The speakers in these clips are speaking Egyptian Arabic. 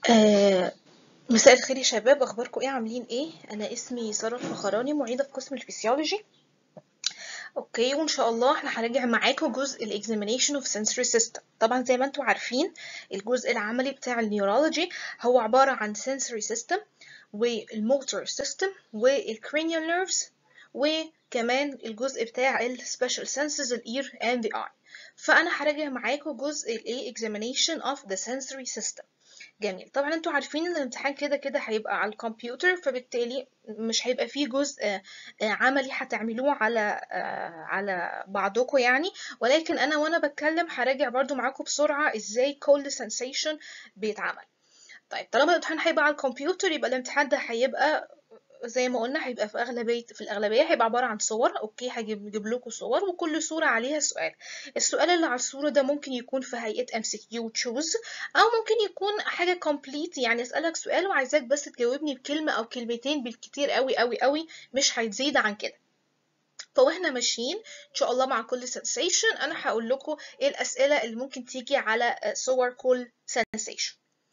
آه، مساء الخير يا شباب اخباركم ايه عاملين ايه انا اسمي ساره الفخراني معيده في قسم الفسيولوجي اوكي وان شاء الله احنا هنراجع معاكم جزء الاكزامينيشن اوف sensory سيستم طبعا زي ما انتم عارفين الجزء العملي بتاع النيورولوجي هو عباره عن sensory system والموتور سيستم والcranial nerves وكمان الجزء بتاع السبيشال senses الاير and the eye فانا هراجع معاكم جزء الايه examination of the sensory system جميل طبعا انتوا عارفين ان الامتحان كده كده هيبقى على الكمبيوتر فبالتالي مش هيبقى فيه جزء عملي هتعملوه على على بعضكم يعني ولكن انا وانا بتكلم هراجع برضو معاكم بسرعة ازاي كل sensation بيتعمل طيب طالما الامتحان هيبقى على الكمبيوتر يبقى الامتحان ده هيبقى زي ما قلنا هيبقى في اغلبيه في الاغلبيه هيبقى عباره عن صور اوكي هجيب لكم صور وكل صوره عليها سؤال السؤال اللي على الصوره ده ممكن يكون في هيئه ام سي كيو تشوز او ممكن يكون حاجه كومبليت يعني اسالك سؤال وعايزاك بس تجاوبني بكلمه او كلمتين بالكتير قوي قوي قوي مش هيزيد عن كده فواحنا ماشيين ان شاء الله مع كل sensation انا هقول لكم ايه الاسئله اللي ممكن تيجي على صور كل sensation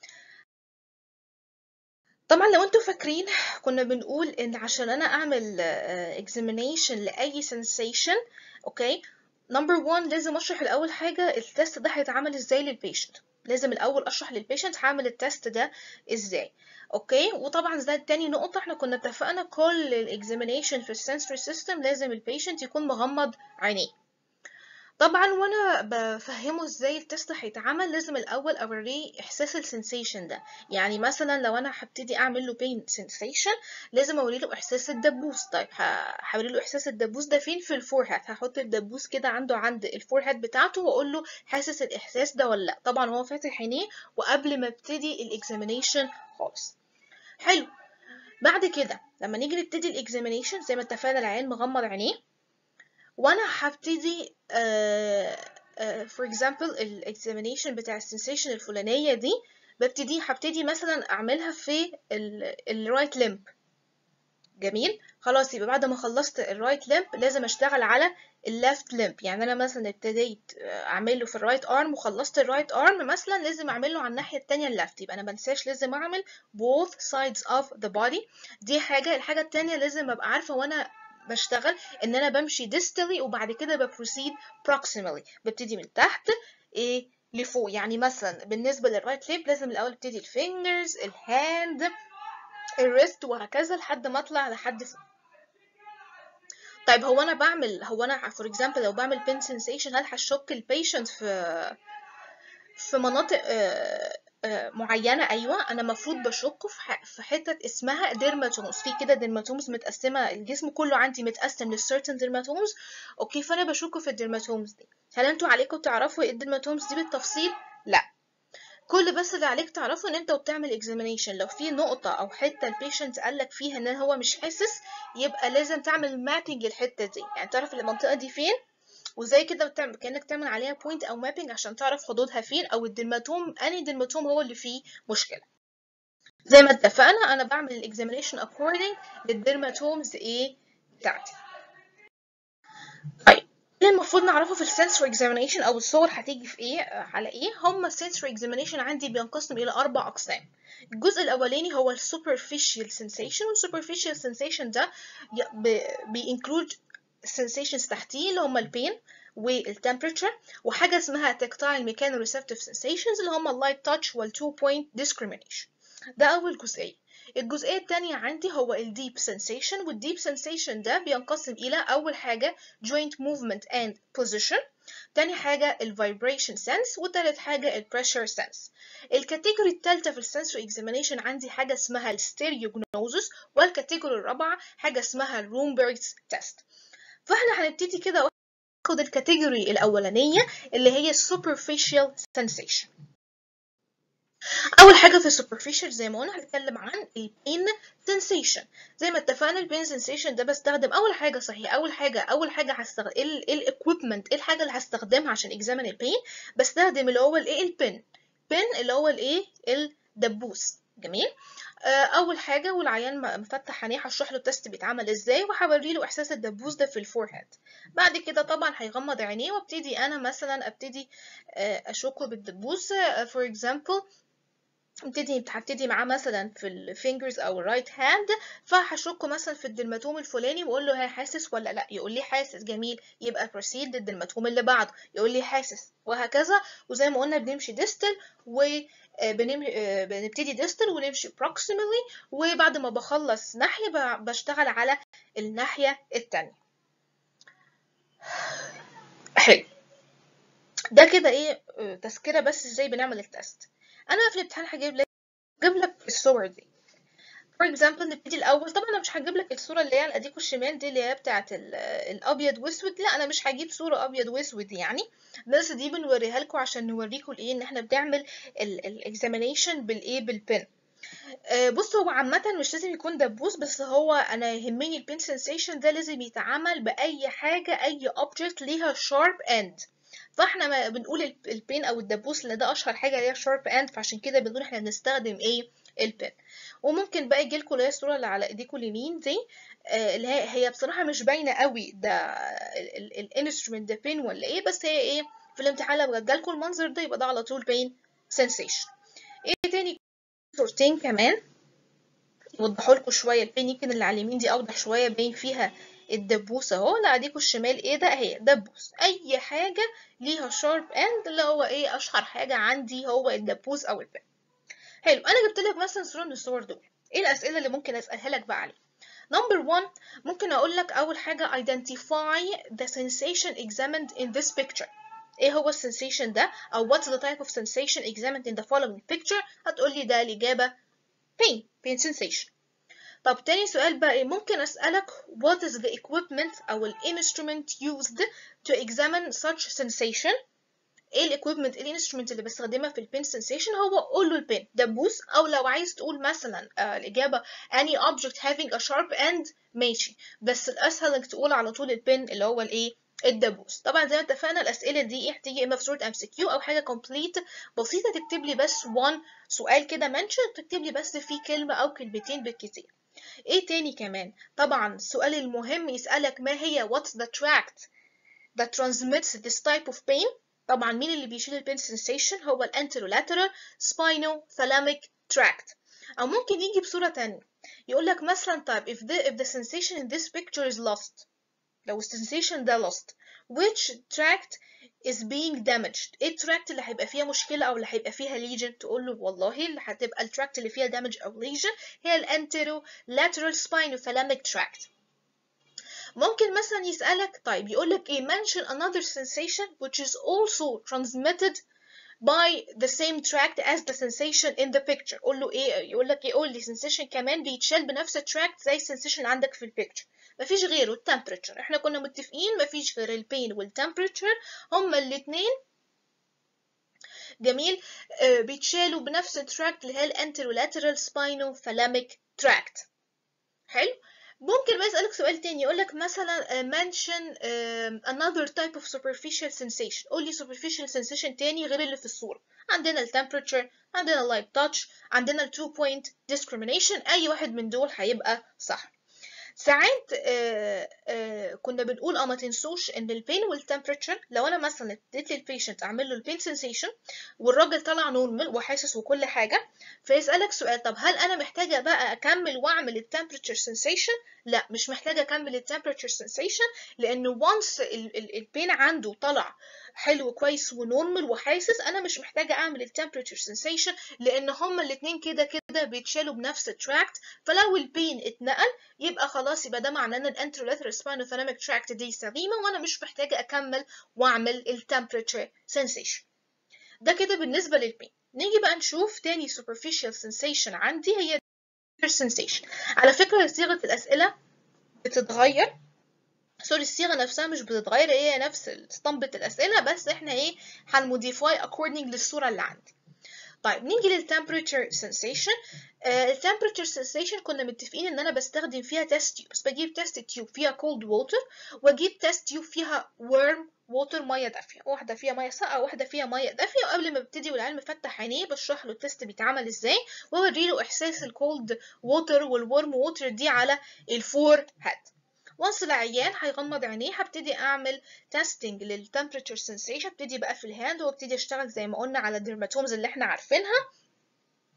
طبعا لو انتوا فاكرين كنا بنقول ان عشان انا اعمل examination لاي sensation اوكي نمبر 1 لازم اشرح الاول حاجه التست ده هيتعمل ازاي للبيشنت لازم الاول اشرح للبيشنت هعمل التست ده ازاي اوكي وطبعا ده تاني نقطه احنا كنا اتفقنا كل الاكزامينيشن في السنسوري سيستم لازم البيشنت يكون مغمض عينيه طبعا وانا بفهمه ازاي التست هيتعمل لازم الاول اوريه احساس السنسيشن ده يعني مثلا لو انا هبتدي اعمل له بين سنسيشن لازم اوري له احساس الدبوس طيب هوري له احساس الدبوس ده فين في الفورهيد هحط الدبوس كده عنده عند الفورهيد بتاعته واقول له حاسس الاحساس ده ولا لا طبعا هو فاتح عينيه وقبل ما ابتدي الاكزامينيشن خالص حلو بعد كده لما نيجي نبتدي الاكزامينيشن زي ما اتفقنا العيان مغمض عينيه وانا هبتدي فور اكزامبل الاكزامينيشن بتاع السنسيشن الفلانيه دي ببتدي هبتدي مثلا اعملها في الرايت لمب جميل خلاص يبقى بعد ما خلصت الرايت لمب لازم اشتغل على الليفت لمب يعني انا مثلا ابتديت اعمله في الرايت ارم وخلصت الرايت ارم مثلا لازم اعمله على الناحيه التانية الليفت يبقى انا منساش لازم اعمل both sides of the body دي حاجه الحاجه التانية لازم ابقى عارفه وانا بشتغل ان انا بمشي distally وبعد كده ببروسيد proximally ببتدي من تحت ايه لفوق يعني مثلا بالنسبه للرايت ليب لازم الاول ابتدي الفينجرز الهاند الريست وهكذا لحد ما اطلع لحد فوق طيب هو انا بعمل هو انا فور اكزامبل لو بعمل بين سensation هل هشك البيشنت في في مناطق آه معينة أيوة أنا مفروض بشك في حتة اسمها ديرماتومز في كده ديرماتومز متقسمة الجسم كله عندي متقسم للسيرتن ديرماتومز أوكي فأنا بشك في الديرماتومز دي هل أنتوا عليكم تعرفوا إيه الديرماتومز دي بالتفصيل؟ لأ كل بس اللي عليك تعرفه ان انت وبتعمل اكزامينيشن لو في نقطة او حتة البيشنت قالك فيها ان هو مش حاسس يبقى لازم تعمل مابينج للحتة دي يعني تعرف المنطقة دي فين وزي كده بتعمل كانك تعمل عليها بوينت او مابينج عشان تعرف حدودها فين او الدرماتوم اني درماتوم هو اللي فيه مشكله زي ما اتفقنا انا بعمل الاكزامينيشن اكوردنج للدرماتومز ايه بتاعتي طيب اللي المفروض نعرفه في السنسوري اكزامينيشن او الصور هتيجي في ايه على ايه هم السنسوري اكزامينيشن عندي بينقسم الى اربع اقسام الجزء الاولاني هو السوبرفيشال سensation والسوبرفيشال سensation ده بينكلود sensations تحتيه اللي هما البين والتمبريتشر وحاجة اسمها tactile mechanoreceptive sensations اللي هما اللايت تاتش والتو بوينت discrimination ده أول جزئية الجزئية التانية عندي هو الديب sensation والديب sensation ده بينقسم إلى أول حاجة joint movement and position تاني حاجة ال vibration sense وتالت حاجة ال pressure sense الكاتيجوري التالتة في السنسوري examination عندي حاجة اسمها ال stereognosis والكاتيجوري الرابعة حاجة اسمها ال رومبرجز تيست فاحنا هنبتدي كده ناخد الكاتيجوري الاولانيه اللي هي superficial sensation اول حاجه في superficial زي ما قلنا هنتكلم عن البين sensation زي ما اتفقنا البين sensation ده بستخدم اول حاجه صحيح اول حاجه اول حاجه هستخدم ايه الاكويبمنت ايه الحاجه اللي هستخدمها عشان اكزامن البين بستخدم اللي هو الايه البن بن اللي هو الايه الدبوس جميل اول حاجه والعيان مفتح عينيه هشرح له التست بيتعمل ازاي وهوري له احساس الدبوس ده في الفورهيد بعد كده طبعا هيغمض عينيه وابتدي انا مثلا ابتدي اشكه بالدبوس فور اكزامبل ابتدي هبتدي معاه مثلا في الفينجرز او الرايت هاند فهشكه مثلا في الدرماتوم الفلاني واقول له هي حاسس ولا لا يقول لي حاسس جميل يبقى بروسيد للدرماتوم اللي بعده يقول لي حاسس وهكذا وزي ما قلنا بنمشي ديستل و بنبتدي ديستل ونمشي proximally وبعد ما بخلص ناحية بشتغل على الناحية التانية حلو ده كده ايه تذكرة بس ازاي بنعمل التست انا في الامتحان هجيب لك هجيب لك الصور دي فور اكزامبل نبتدي الاول طبعا انا مش هجيب لك الصوره اللي هي الاديكو الشمال دي اللي هي بتاعه الابيض واسود لا انا مش هجيب صوره ابيض واسود يعني بس دي بنوريها لكم عشان نوريكم الايه ان احنا بنعمل الاكزامينيشن بالايه بالبن بص هو عامة مش لازم يكون دبوس بس هو أنا يهمني البين سensation ده لازم يتعامل بأي حاجة أي object ليها sharp end فاحنا ما بنقول البين او الدبوس لان ده اشهر حاجه اللي هي شارب اند فعشان كده بنقول احنا بنستخدم ايه البين وممكن بقى يجي لكم اللي هي الصوره اللي على ايديكم اليمين دي آه اللي هي هي بصراحه مش باينه قوي ده الانسترومنت ده بين ولا ايه بس هي ايه في الامتحان لو جات لكم المنظر ده يبقى ده على طول بين سensation ايه تاني صورتين كمان يوضحوا لكم شويه البين يمكن اللي على اليمين دي اوضح شويه باين فيها الدبوس اهو لا اديكوا الشمال ايه ده اهي دبوس اي حاجه ليها شارب اند اللي هو ايه اشهر حاجه عندي هو الدبوس او البن حلو انا جبت لك مثلا صوره من الصور دول ايه الاسئله اللي ممكن اسالها لك بقى عليه نمبر 1 ممكن اقول لك اول حاجه identify the sensation examined in this picture ايه هو السنسيشن ده او what's the type of sensation examined in the following picture هتقول لي ده الاجابه pain pain sensation طب تاني سؤال بقى ايه ممكن اسألك what is the equipment أو ال instrument used to examine such sensation ايه ال equipment ايه ال instrument اللي بستخدمها في ال pin sensation هو قول له البين دبوس أو لو عايز تقول مثلا آه الإجابة any object having a sharp end ماشي بس الأسهل إنك تقول على طول البين اللي هو الإيه الدبوس طبعا زي ما اتفقنا الأسئلة دي ايه هتيجي إما في صورة MCQ أو حاجة complete بسيطة تكتب لي بس one سؤال كده mention تكتب لي بس فيه كلمة أو كلمتين بالكتير ايه تاني كمان طبعا السؤال المهم يسألك ما هي what's the tract that transmits this type of pain طبعا مين اللي بيشيل البين sensation هو الانترولاترال spinothalamic tract او ممكن يجي بصورة تانية يقول لك مثلا طيب if the, if the sensation in this picture is lost لو السنسيشن ده lost which tract is being damaged ايه التراكت اللي هيبقى فيها مشكلة او اللي هيبقى فيها lesion تقول له والله اللي هتبقى التراكت اللي فيها damage او lesion هي الانترو lateral spinothalamic tract ممكن مثلا يسألك طيب يقول لك ايه mention another sensation which is also transmitted by the same tract as the sensation in the picture قول له ايه يقول لك ايه قول لي sensation كمان بيتشال بنفس التراكت زي السنسيشن اللي عندك في البيكتشر مفيش غيره التمبريتشر احنا كنا متفقين مفيش غير البين والتمبريتشر هما الاتنين جميل آه بيتشالوا بنفس التراكت اللي هي الانترولاترال سباينو ثالاميك تراكت حلو ممكن بقى اسالك سؤال تاني يقول لك مثلا uh, mention uh, another type of superficial sensation قول لي superficial sensation تاني غير اللي في الصوره عندنا ال temperature عندنا ال light touch عندنا ال two point discrimination اي واحد من دول هيبقى صح ساعات آه آه كنا بنقول اه ما تنسوش ان البين والتمبريتشر لو انا مثلا اديت للبيشنت اعمل له البين سensation والراجل طلع نورمال وحاسس وكل حاجه فيسالك سؤال طب هل انا محتاجه بقى اكمل واعمل التمبريتشر سensation لا مش محتاجه اكمل التمبريتشر سensation لان وانس البين عنده طلع حلو كويس ونورمال وحاسس انا مش محتاجه اعمل التمبريتشر سensation لان هما الاثنين كده كده بيتشالوا بنفس التراكت فلو البين اتنقل يبقى خلاص يبقى ده معناه ان الانترولاترال spinothalamic tract دي سليمه وانا مش محتاجه اكمل واعمل التمبريتشر sensation ده كده بالنسبه للبين نيجي بقى نشوف تاني superficial sensation عندي هي sensation على فكره صيغه الاسئله بتتغير سوري الصيغه نفسها مش بتتغير هي نفس اسطمبة الاسئله بس احنا ايه هنموديفاي according للصوره اللي عندي طيب نيجي للتمبريتشر sensation التمبريتشر sensation كنا متفقين ان انا بستخدم فيها تيست تيوب بس بجيب تيست تيوب فيها cold water واجيب تيست تيوب فيها warm water ميه دافيه واحده فيها ميه ساقعه واحده فيها ميه دافيه وقبل ما ابتدي والعيال مفتح عينيه بشرح له التيست بيتعمل ازاي واوري له احساس الكولد ووتر والورم ووتر دي على الفور هاد وانس العيان هيغمض عينيه هبتدي اعمل تيستنج للتمبريتشر سensation ابتدي بقى في الهاند وابتدي اشتغل زي ما قلنا على الديرماتومز اللي احنا عارفينها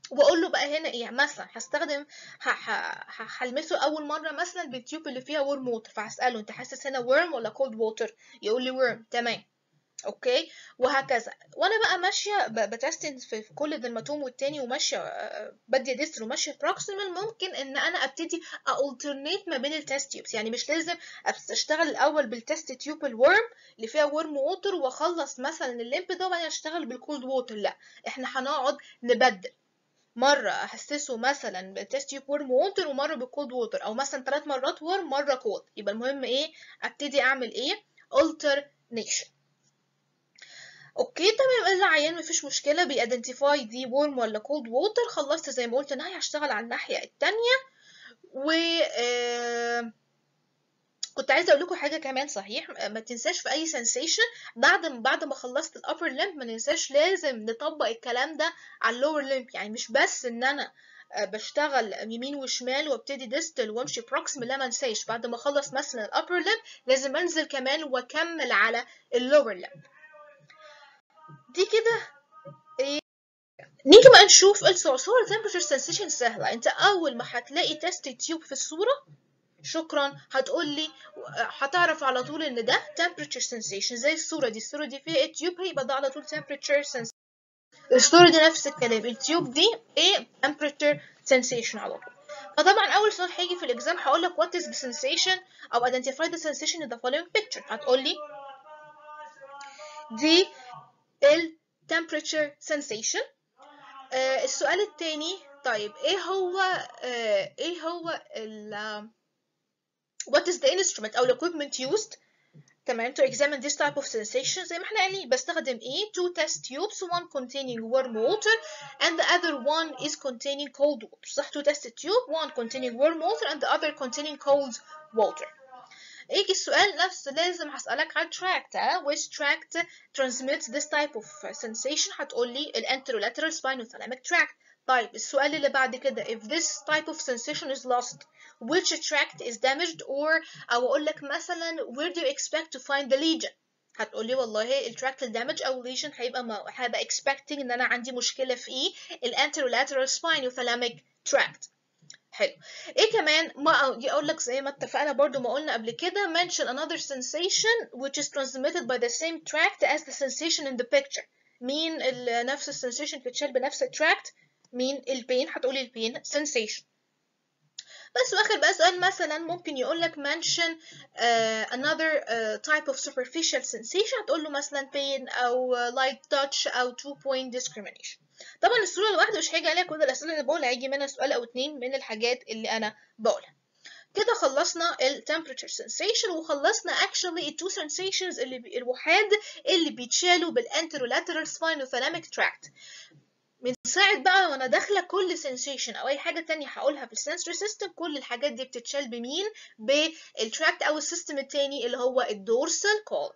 واقول له بقى هنا ايه مثلا هستخدم هلمسه اول مره مثلا بالتيوب اللي فيها ورم ووتر فهساله انت حاسس هنا ورم ولا كولد ووتر يقول لي ورم تمام اوكي وهكذا وانا بقى ماشيه بتستن في كل درماتوم والتاني وماشيه بدي ديستر وماشيه بروكسيمال ممكن ان انا ابتدي الترنيت ما بين التست تيوبس يعني مش لازم اشتغل الاول بالتست تيوب الورم اللي فيها ورم ووتر واخلص مثلا الليمب ده وبعدين اشتغل بالكولد ووتر لا احنا هنقعد نبدل مرة أحسسه مثلا بالتست تيوب ورم ووتر ومرة بالكولد ووتر أو مثلا ثلاث مرات ورم مرة كولد يبقى المهم إيه أبتدي أعمل إيه alternation اوكي تمام العيان مفيش مشكله بيدنتيفاي دي ورم ولا كولد ووتر خلصت زي ما قلت انا هشتغل على الناحيه التانية و آه... كنت عايزه اقول لكم حاجه كمان صحيح ما تنساش في اي سensation بعد ما بعد ما خلصت الابر لمب ما ننساش لازم نطبق الكلام ده على اللور لمب يعني مش بس ان انا بشتغل يمين وشمال وابتدي ديستل وامشي بروكسيمال لا ما انساش بعد ما اخلص مثلا الابر لمب لازم انزل كمان واكمل على اللور لمب دي كده ايه نيجي بقى نشوف الصور temperature sensation سهلة انت اول ما هتلاقي تيست تيوب في الصورة شكرا هتقول لي هتعرف على طول ان ده temperature sensation زي الصورة دي الصورة دي فيها تيوب هيبقى ده على طول temperature sensation الصورة دي نفس الكلام التيوب دي ايه temperature sensation على طول فطبعا اول سؤال هيجي في الاكزام هقول لك what is the sensation او identify the sensation in the following picture هتقول لي دي ال temperature sensation آه السؤال التاني طيب ايه هو آه ايه هو ال what is the instrument او ال equipment used تمام to examine this type of sensation زي ما احنا قايلين بستخدم ايه two test tubes one containing warm water and the other one is containing cold water صح two test tube one containing warm water and the other containing cold water يجي السؤال نفس لازم هسألك على tract ها which tract transmits this type of sensation هتقول لي ال anterolateral spinothalamic tract طيب السؤال اللي بعد كده if this type of sensation is lost which tract is damaged or أو أقول لك مثلا where do you expect to find the lesion هتقول لي والله التراكت الدامج او lesion هيبقى ما هيبقى expecting ان انا عندي مشكله في ايه ال anterolateral spinothalamic tract حلو ايه كمان ما اقول لك زي ما اتفقنا برضو ما قلنا قبل كده mention another sensation which is transmitted by the same tract as the sensation in the picture مين نفس السنسيشن بتتشال بنفس التراكت مين البين هتقولي البين sensation بس واخر بقى سؤال مثلا ممكن يقول لك mention uh, another uh, type of superficial sensation هتقول له مثلا pain او uh, light touch او two point discrimination طبعا الصورة الواحدة مش هيجي عليها كل الأسئلة اللي بقولها هيجي منها سؤال أو اتنين من الحاجات اللي أنا بقولها كده خلصنا ال temperature sensation وخلصنا actually ال two sensations اللي بي الوحاد اللي بيتشالوا بال anterolateral spinothalamic tract من ساعة بقى وانا داخلة كل sensation او اي حاجة تانية هقولها في السنسوري سيستم كل الحاجات دي بتتشال بمين بالتراكت او السيستم التاني اللي هو الدورسال كول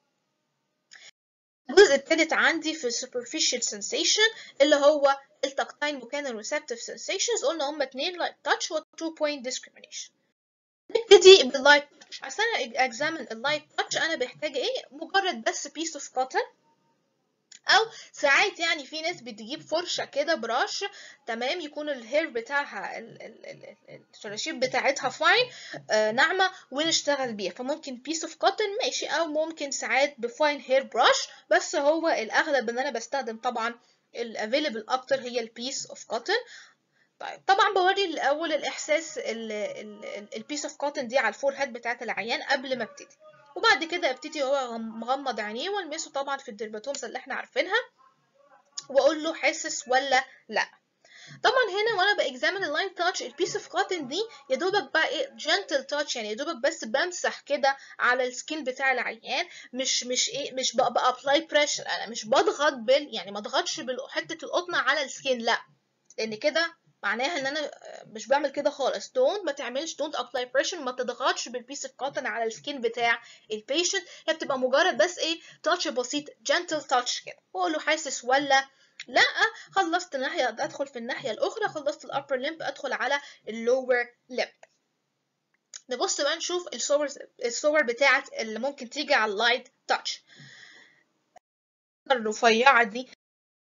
الجزء التالت عندي في superficial sensation اللي هو التكتاين مكان receptive sensations قلنا هما اتنين light touch و two point discrimination نبتدي باللايت touch عشان examine اللايت touch انا بحتاج ايه مجرد بس piece of cotton او ساعات يعني في ناس بتجيب فرشه كده براش تمام يكون الهير بتاعها الشراشيب بتاعتها فاين آه ناعمه ونشتغل بيها فممكن بيس اوف كوتن ماشي او ممكن ساعات بفاين هير براش بس هو الاغلب ان انا بستخدم طبعا الافيلبل اكتر هي البيس اوف كوتن طيب طبعا بوري الاول الاحساس البيس اوف كوتن دي على الفور هيد بتاعت العيان قبل ما ابتدي وبعد كده ابتدي هو مغمض عينيه والمسه طبعا في الدرباتومز اللي احنا عارفينها واقول له حاسس ولا لا طبعا هنا وانا باكزامن اللاين تاتش البيس اوف كوتن دي يا دوبك بقى ايه جنتل تاتش يعني يا دوبك بس بمسح كده على السكين بتاع العيان مش مش ايه مش بقى ابلاي بريشر انا مش بضغط بال يعني ما اضغطش بحته القطنه على السكين لا لان كده معناها ان انا مش بعمل كده خالص دونت ما تعملش دونت ابلاي بريشر ما تضغطش بالبيس اوف كوتن على السكين بتاع البيشنت هي بتبقى مجرد بس ايه تاتش بسيط جنتل تاتش كده واقول له حاسس ولا لا خلصت الناحيه ادخل في الناحيه الاخرى خلصت الابر لمب ادخل على اللور لمب نبص بقى نشوف الصور الصور بتاعت اللي ممكن تيجي على اللايت تاتش الرفيعه دي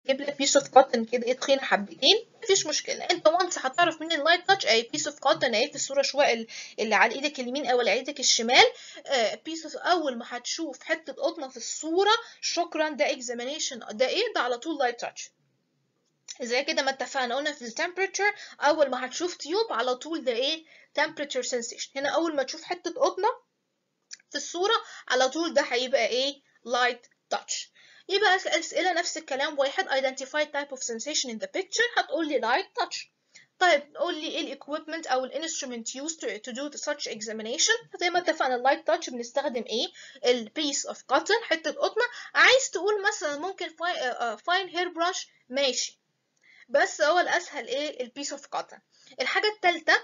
جيب لك بيس اوف كوتن كده ايه تخينه حبتين مفيش مشكله انت وانس هتعرف من اللايت تاتش اي بيس اوف كوتن اهي في الصوره شويه اللي على ايدك اليمين او على ايدك الشمال بيس اوف اول ما هتشوف حته قطنه في الصوره شكرا ده اكزامينيشن ده ايه ده على طول لايت تاتش زي كده ما اتفقنا قلنا في التمبريتشر اول ما هتشوف تيوب على طول ده ايه temperature sensation هنا اول ما تشوف حته قطنه في الصوره على طول ده هيبقى ايه light touch يبقى الأسئلة نفس الكلام واحد identify type of sensation in the picture هتقول لي light touch طيب قول لي ايه الاكويبمنت او الانسترومنت used to, to do such examination زي ما اتفقنا اللايت تاتش بنستخدم ايه البيس اوف cotton حته قطنه عايز تقول مثلا ممكن فاين هير brush ماشي بس هو الاسهل ايه البيس اوف cotton الحاجه الثالثه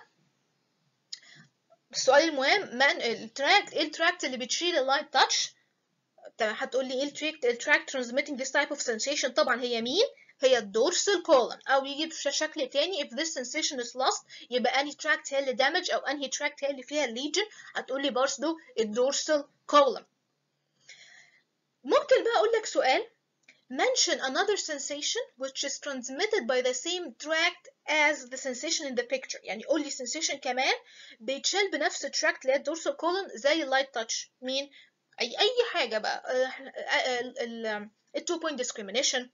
السؤال المهم من التراكت ايه التراكت اللي بتشيل اللايت تاتش هتقول لي ايه التراكت التراكت transmitting this type of sensation طبعا هي مين هي الدورسال column او يجي بشكل تاني if this sensation is lost يبقى انهي tract هي اللي damage او انهي tract هي اللي فيها lesion هتقول لي برضه الدورسال column ممكن بقى اقول لك سؤال mention another sensation which is transmitted by the same tract as the sensation in the picture يعني قول لي sensation كمان بيتشال بنفس التراكت اللي هي الدورسال column زي اللايت تاتش مين اي اي حاجه بقى ال 2 point discrimination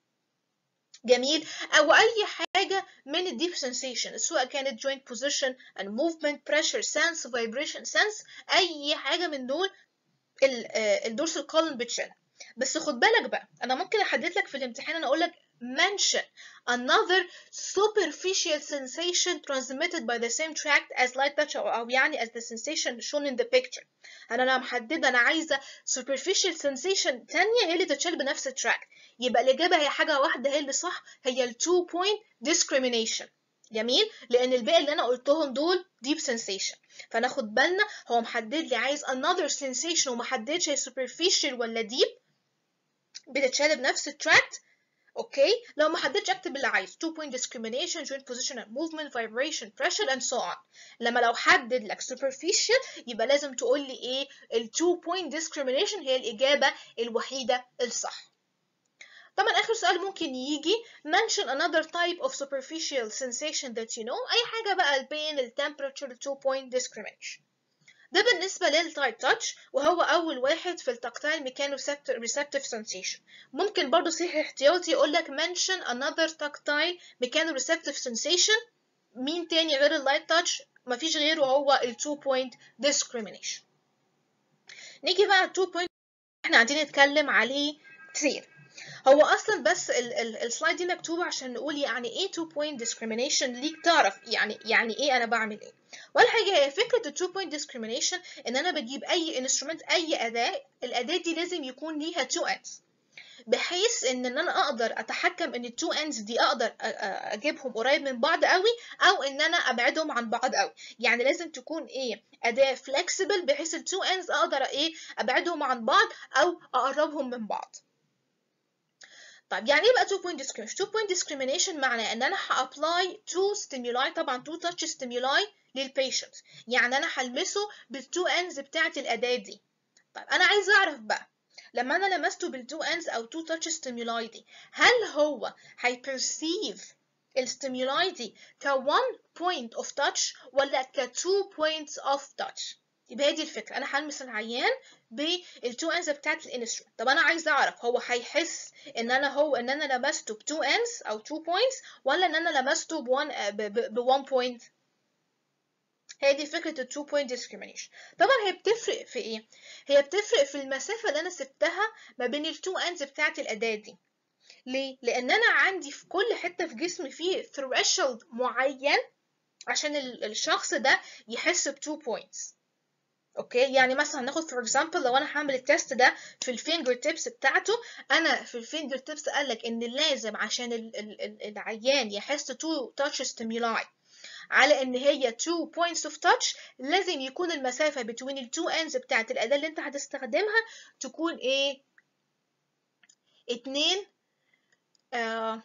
جميل او اي حاجه من الديب sensation سواء كانت joint position and movement pressure sense vibration sense اي حاجه من دول الدورسال column بتشيلها بس خد بالك بقى انا ممكن احدد لك في الامتحان انا اقول لك mention another superficial sensation transmitted by the same tract as light touch او يعني as the sensation shown in the picture انا انا محدده انا عايزه superficial sensation ثانيه هي اللي تتشال بنفس التراكت يبقى الاجابه هي حاجه واحده هي اللي صح هي ال two point discrimination جميل لان الباقي اللي انا قلتهم دول deep sensation فناخد بالنا هو محدد لي عايز another sensation ومحددش هي superficial ولا deep بتتشال بنفس التراكت اوكي لو ما حددتش اكتب اللي عايز two point discrimination joint position and movement vibration pressure and so on لما لو حدد لك superficial يبقى لازم تقول لي ايه ال two point discrimination هي الاجابه الوحيده الصح طبعا اخر سؤال ممكن يجي mention another type of superficial sensation that you know اي حاجه بقى البين ال temperature ال two point discrimination ده بالنسبة للتايب تاتش وهو أول واحد في التكتايل ميكانو receptive sensation ممكن برضو صحيح احتياطي يقول لك mention another tactile ميكانو receptive sensation مين تاني غير اللايت تاتش مفيش غيره هو ال two point discrimination نيجي بقى ال two point احنا قاعدين نتكلم عليه كتير هو اصلا بس السلايد دي مكتوبه عشان نقول يعني ايه two point discrimination ليك تعرف يعني يعني ايه انا بعمل ايه ولا حاجه هي فكره ال two point discrimination ان انا بجيب اي instrument اي اداه الاداه دي لازم يكون ليها two ends بحيث ان انا اقدر اتحكم ان التو ends دي اقدر اجيبهم قريب من بعض قوي او ان انا ابعدهم عن بعض قوي يعني لازم تكون ايه اداه flexible بحيث التو ends اقدر ايه ابعدهم عن بعض او اقربهم من بعض طيب يعني ايه بقى two point discrimination two point discrimination معناه ان انا هابلاي two stimuli طبعا two touch stimuli للبيشنت يعني انا هلمسه بالتو ends بتاعه الاداه دي طيب انا عايزه اعرف بقى لما انا لمسته بالتو ends او two touch stimuli دي هل هو هيبرسيف الستيمولاي دي ك one point of touch ولا ك two points of touch يبقى هي دي الفكره انا هلمس العيان بالتو انز بتاعت الانسترومنت طب انا عايزه اعرف هو هيحس ان انا هو ان انا لمسته بتو انز او تو بوينتس ولا ان انا لمسته بوان بوان بوينت هي دي فكره التو بوينت discrimination طبعا هي بتفرق في ايه هي بتفرق في المسافه اللي انا سبتها ما بين التو انز بتاعت الاداه دي ليه لان انا عندي في كل حته في جسمي فيه threshold معين عشان الشخص ده يحس بتو بوينتس اوكي يعني مثلا هناخد فور اكزامبل لو انا هعمل التيست ده في الفينجر تيبس بتاعته انا في الفينجر تيبس قال لك ان لازم عشان ال ال العيان يحس تو تاتش ستيمولاي على ان هي تو بوينتس اوف تاتش لازم يكون المسافه بين التو اندز بتاعت الاداه اللي انت هتستخدمها تكون ايه اتنين آه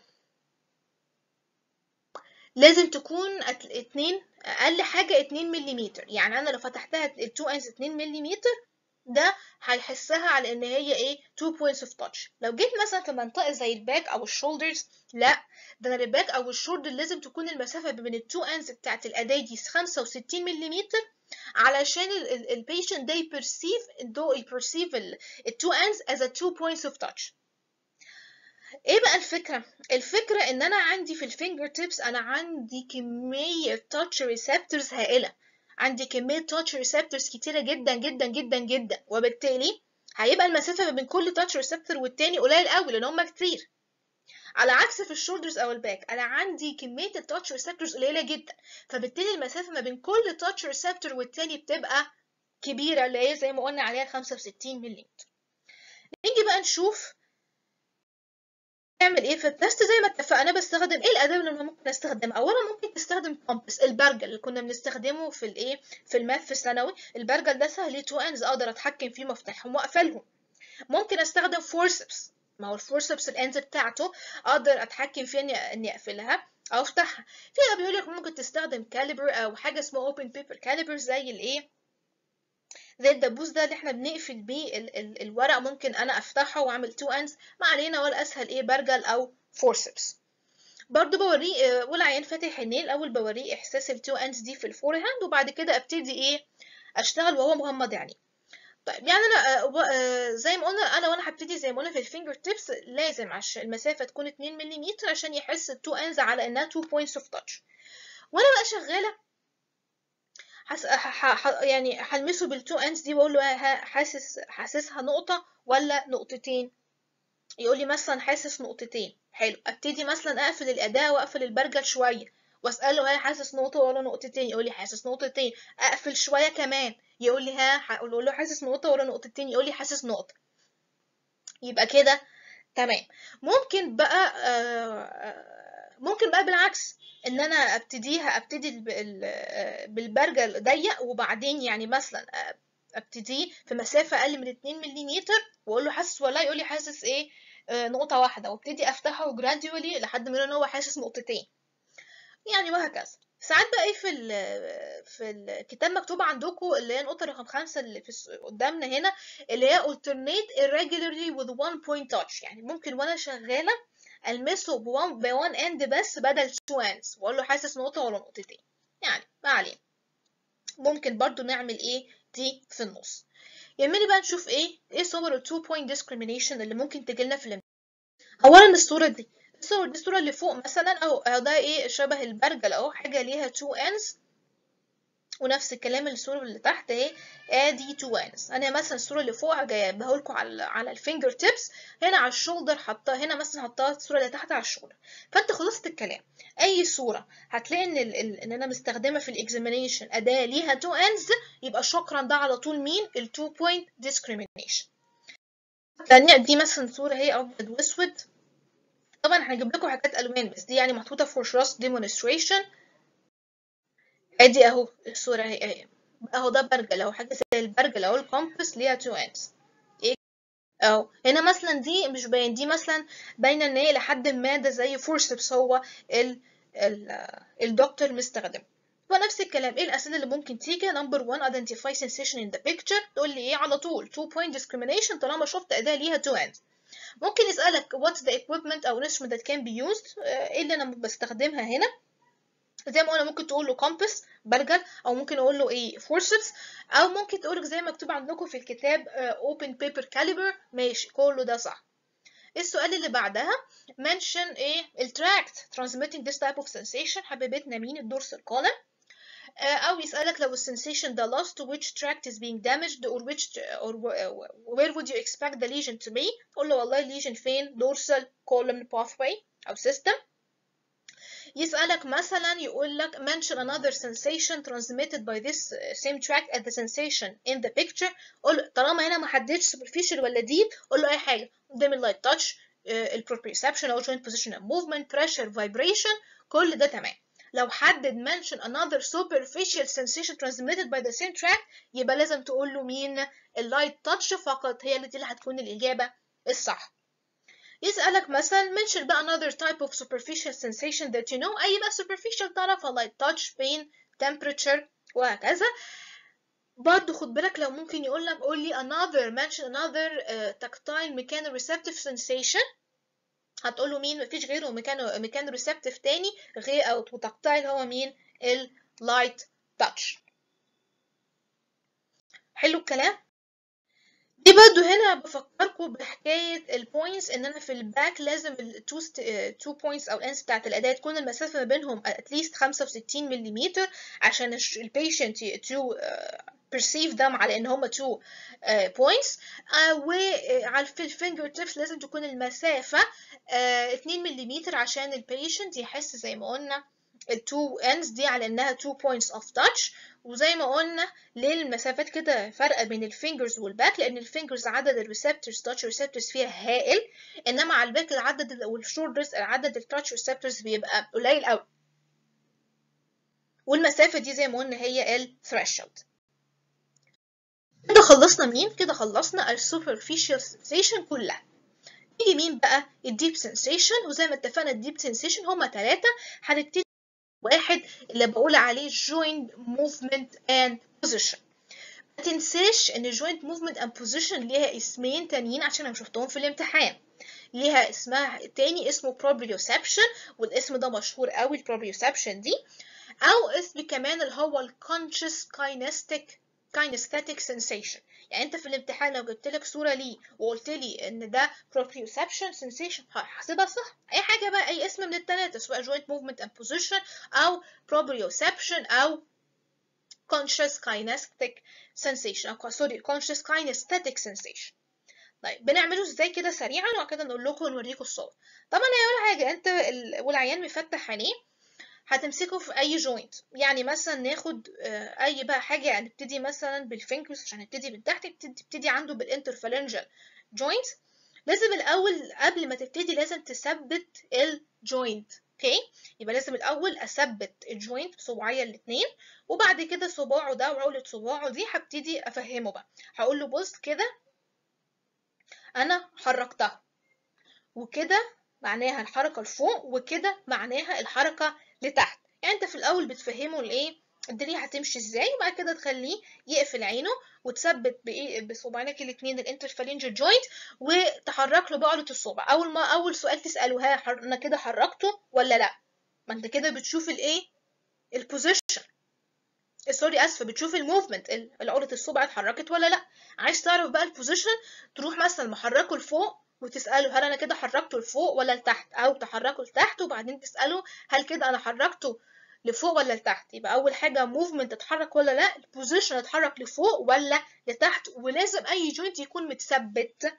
لازم تكون اتنين اقل حاجه 2 ملم يعني انا لو فتحتها التو انز 2 ملم ده هيحسها على ان هي ايه two points of touch لو جيت مثلا في منطقه زي الباك او الشولدرز لا ده انا الباك او الشولدر لازم تكون المسافه بين التو اندز بتاعت الاداه دي 65 ملم علشان البيشنت ده يبرسيف دو يبرسيف التو اندز as a two points of touch ايه بقى الفكره الفكره ان انا عندي في الفينجر تيبس انا عندي كميه تاتش ريسبتورز هائله عندي كميه تاتش ريسبتورز كتيره جدا جدا جدا جدا وبالتالي هيبقى المسافه ما بين كل تاتش ريسبتور والتاني قليل قوي لان هم كتير على عكس في الشولدرز او الباك انا عندي كميه التاتش ريسبتورز قليله جدا فبالتالي المسافه ما بين كل تاتش ريسبتور والتاني بتبقى كبيره اللي هي زي ما قلنا عليها 65 ملم نيجي بقى نشوف نعمل ايه في التست زي ما اتفقنا بستخدم ايه الاداه اللي انا ممكن استخدمها اولا ممكن تستخدم كومبس البرجل اللي كنا بنستخدمه في الايه في الماث في الثانوي البرجل ده سهل تو اندز اقدر اتحكم فيه مفتاحهم واقفلهم ممكن استخدم فورسبس ما هو الفورسبس الاند بتاعته اقدر اتحكم فيها اني اني اقفلها او افتحها في بيقول لك ممكن تستخدم كاليبر او حاجه اسمها اوبن بيبر كاليبر زي الايه زي الدبوس ده اللي احنا بنقفل بيه ال ال الورق ممكن انا افتحه واعمل تو اندز ما علينا ولا اسهل ايه برجل او فورسبس برضو بوريه والعيان فاتح عينيه الاول بوريه احساس التو اندز دي في الفور هاند وبعد كده ابتدي ايه اشتغل وهو مغمض عينيه طيب يعني انا زي ما قلنا انا وانا هبتدي زي ما قلنا في الفينجر تيبس لازم عشان المسافه تكون 2 ملم عشان يحس التو اندز على انها 2 بوينتس اوف تاتش وانا بقى شغاله حس... ح... ح... يعني هلمسه بالتو اندز دي واقول له حاسس حاسسها نقطه ولا نقطتين يقول لي مثلا حاسس نقطتين حلو ابتدي مثلا اقفل الاداه واقفل البرجل شويه واساله هل حاسس نقطه ولا نقطتين يقول لي حاسس نقطتين اقفل شويه كمان يقول لي ها هقول له حاسس نقطه ولا نقطتين يقول لي حاسس نقطه يبقى كده تمام ممكن بقى آه ممكن بقى بالعكس ان انا ابتديها ابتدي بالبرجل ضيق وبعدين يعني مثلا ابتديه في مسافه اقل من 2 ملم واقول له حاسس ولا يقول لي حاسس ايه آه نقطه واحده وابتدي افتحه جراديولي لحد ما ان هو حاسس نقطتين يعني وهكذا ساعات بقى ايه في ال في الكتاب مكتوب عندكم اللي هي النقطه رقم خمسة اللي في قدامنا هنا اللي هي alternate irregularly with one point touch يعني ممكن وانا شغاله المسه بوان بوان اند بس بدل تو اندز واقول له حاسس نقطه ولا نقطتين يعني ما علينا ممكن برضو نعمل ايه دي في النص يهمني بقى نشوف ايه ايه صور التو بوينت ديسكريميشن اللي ممكن تجيلنا في الامتحان اولا الصوره دي الصور دي الصوره اللي فوق مثلا او ده ايه شبه البرجل اهو حاجه ليها تو اندز ونفس الكلام الصوره اللي تحت اهي ادي تو اندز انا مثلا الصوره اللي فوق جايبها لكم على على الفينجر تيبس هنا على الشولدر حطها هنا مثلا حطها الصوره اللي تحت على الشولدر فانت خلصت الكلام اي صوره هتلاقي ان ال ال ان انا مستخدمه في الاكزامينيشن اداه ليها تو اندز يبقى شكرا ده على طول مين التو بوينت ديسكريميشن دي مثلا صوره هي ابيض واسود طبعا هنجيب لكم حاجات الوان بس دي يعني محطوطه فور شراست ديمونستريشن ادي اهو الصوره اهي اهو ده برجل اهو حاجه زي البرجل اهو الكومبس ليها تو اندز ايه اهو هنا مثلا دي مش باين دي مثلا باينه ان هي لحد ما ده زي فورسبس هو ال ال الدكتور مستخدم ونفس الكلام ايه الاسئله اللي ممكن تيجي نمبر 1 identify sensation in the picture تقول لي ايه على طول 2 point discrimination طالما شفت اداه ليها two ends ممكن يسالك what's the equipment او instrument that can be used ايه اللي انا بستخدمها هنا زي ما قلنا ممكن تقول له كومبس برجل او ممكن اقول له ايه فورسبس او ممكن تقول لك زي ما مكتوب عندكم في الكتاب اوبن بيبر كاليبر ماشي كله ده صح السؤال اللي بعدها mention ايه التراكت transmitting this type of sensation حبيبتنا مين الدورسال column او يسألك لو السنسيشن ده lost which tract is being damaged or which or where would you expect the lesion to be قول له والله lesion فين dorsal column pathway او system يسألك مثلا يقول لك mention another sensation transmitted by this same tract as the sensation in the picture قول طالما هنا ما حددش superficial ولا deep قول له اي حاجه قدام اللايت touch البروبريسبشن او joint position and movement pressure vibration كل ده تمام لو حدد mention another superficial sensation transmitted by the same tract يبقى لازم تقول له مين اللايت تاتش فقط هي اللي دي اللي هتكون الإجابة الصح يسألك مثلا mention بقى another type of superficial sensation that you know أي بقى superficial طرف light touch pain temperature وهكذا برضه خد بالك لو ممكن يقول لك قول لي another mention another uh, tactile mechanoreceptive sensation هتقول له مين مفيش غيره ميكانو ميكانو ريسبتيف تاني غير او تكتايل هو مين اللايت تاتش حلو الكلام دي برضو هنا بفكركم بحكاية البوينتس ان انا في الباك لازم التو تو بوينتس او الانس بتاعت الاداة تكون المسافة ما بينهم اتليست 65 ملم عشان البيشنت تو perceive them على ان هما two uh, points uh, وعلى في الفينجر تيبس لازم تكون المسافة uh, 2 ملم عشان البيشنت يحس زي ما قلنا التو ends دي على انها two points of touch وزي ما قلنا ليه المسافات كده فرق بين الفينجرز والباك لان الفينجرز عدد الريسبتورز تاتش ريسبتورز فيها هائل انما على الباك العدد والشولدرز عدد التاتش ريسبتورز بيبقى قليل قوي والمسافة دي زي ما قلنا هي الثريشولد كده خلصنا مين؟ كده خلصنا السوبرفيشال سensation كلها يجي مين بقى؟ الديب سensation وزي ما اتفقنا الديب سensation هما ثلاثة هنبتدي واحد اللي بقول عليه joint movement and position ما تنساش ان joint movement and position ليها اسمين تانيين عشان انا شفتهم في الامتحان ليها اسمها تاني اسمه proprioception والاسم ده مشهور قوي البروبريوسبشن دي او اسم كمان اللي هو الكونشس kinesthetic kinesthetic sensation يعني انت في الامتحان لو جبت لك صوره ليه وقلت لي ان ده proprioception sensation هحسبها صح اي حاجه بقى اي اسم من الثلاثه سواء joint movement and position او proprioception او conscious kinesthetic sensation او سوري conscious kinesthetic sensation طيب بنعمله ازاي كده سريعا وبعد كده نقول لكم ونوريكم الصور طبعا هي اول حاجه انت ال... والعيان مفتح عينيه هتمسكه في اي جوينت يعني مثلا ناخد اي بقى حاجه هنبتدي مثلا بالفينجرز عشان نبتدي من تحت تبتدي عنده بالانترفالنجال جوينت لازم الاول قبل ما تبتدي لازم تثبت الجوينت اوكي يبقى لازم الاول اثبت الجوينت بصباعيا الاثنين وبعد كده صباعه ده وعقله صباعه دي هبتدي افهمه بقى هقول له بص كده انا حركتها وكده معناها الحركه لفوق وكده معناها الحركه لتحت يعني انت في الاول بتفهمه الايه الدنيا هتمشي ازاي وبعد كده تخليه يقفل عينه وتثبت بايه بصباعينك الاثنين الانترفالنجال جوينت وتحرك له بعضة الصبع اول ما اول سؤال تساله ها حر... انا كده حركته ولا لا ما انت كده بتشوف الايه البوزيشن سوري اسفه بتشوف الموفمنت عقله الصبع اتحركت ولا لا عايز تعرف بقى البوزيشن تروح مثلا محركه لفوق وتسأله هل أنا كده حركته لفوق ولا لتحت أو تحركه لتحت وبعدين تسأله هل كده أنا حركته لفوق ولا لتحت يبقى أول حاجة موفمنت اتحرك ولا لا البوزيشن اتحرك لفوق ولا لتحت ولازم أي جوينت يكون متثبت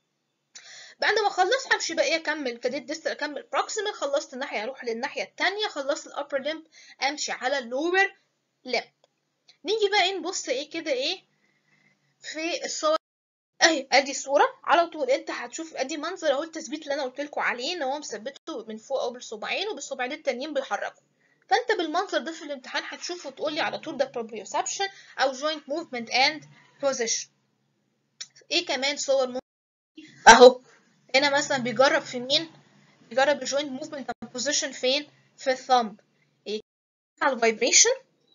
بعد ما خلصت همشي بقى ايه اكمل ابتديت ديستال اكمل بروكسيمال خلصت الناحيه اروح للناحيه التانية خلصت الابر ليمب امشي على اللور ليمب نيجي بقى ايه نبص ايه كده ايه في الصور اهي ادي الصوره على طول انت هتشوف ادي منظر اهو التثبيت اللي انا قلت لكم عليه ان هو مثبته من فوق او بالصباعين وبالصباعين التانيين بيحركوا فانت بالمنظر ده في الامتحان هتشوفه وتقول لي على طول ده proprioception او joint movement and position ايه كمان صور ممكن اهو هنا مثلا بيجرب في مين بيجرب الجوينت موفمنت and position فين في الثumb ايه على الفايبريشن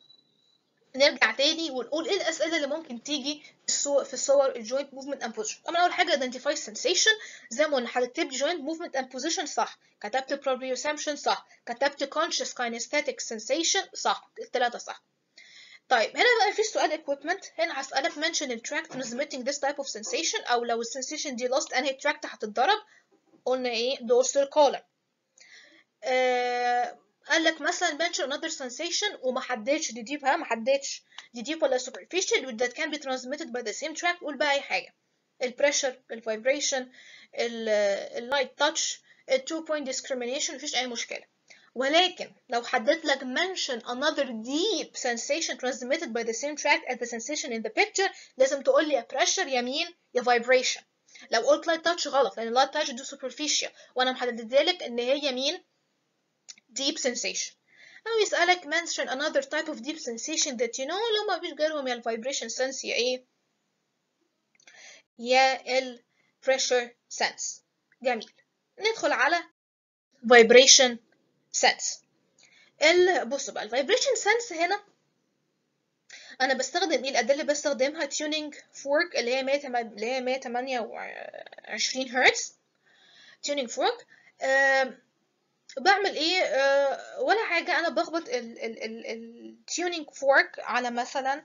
نرجع تاني ونقول ايه الاسئله اللي ممكن تيجي في الصور في الصور الجوينت موفمنت اند بوزيشن طبعا اول حاجه identify sensation زي ما قلنا هتكتب لي joint movement and position صح كتبت proprioception صح كتبت conscious kinesthetic sensation صح الثلاثه صح طيب هنا بقى في سؤال equipment هنا هسألك mention the tract transmitting this type of sensation أو لو السنسيشن دي lost أنهي tract هتتضرب قلنا إيه dorsal column آه قال لك مثلا mention another sensation وما حددش دي deep ها ما حددش دي deep ولا superficial that can be transmitted by the same tract قول بقى أي حاجة البريشر الفايبريشن اللايت تاتش التو بوينت discrimination مفيش أي مشكلة ولكن لو حددت لك mention another deep sensation transmitted by the same tract as the sensation in the picture لازم تقول لي يا pressure يا مين يا vibration لو قلت light touch غلط لأن light touch دي superficial وأنا محددة لك إن هي مين deep sensation أو يسألك mention another type of deep sensation that you know لو ما فيش غيرهم يا ال vibration sense يا إيه يا ال pressure sense جميل ندخل على vibration sense ال بصوا بقى الفايبريشن سنس هنا انا بستخدم ايه الاداه اللي بستخدمها تيونينج فورك اللي هي 100 اللي هي 128 هرتز تيونينج فورك أه بعمل ايه أه ولا حاجه انا بخبط التيونينج فورك على مثلا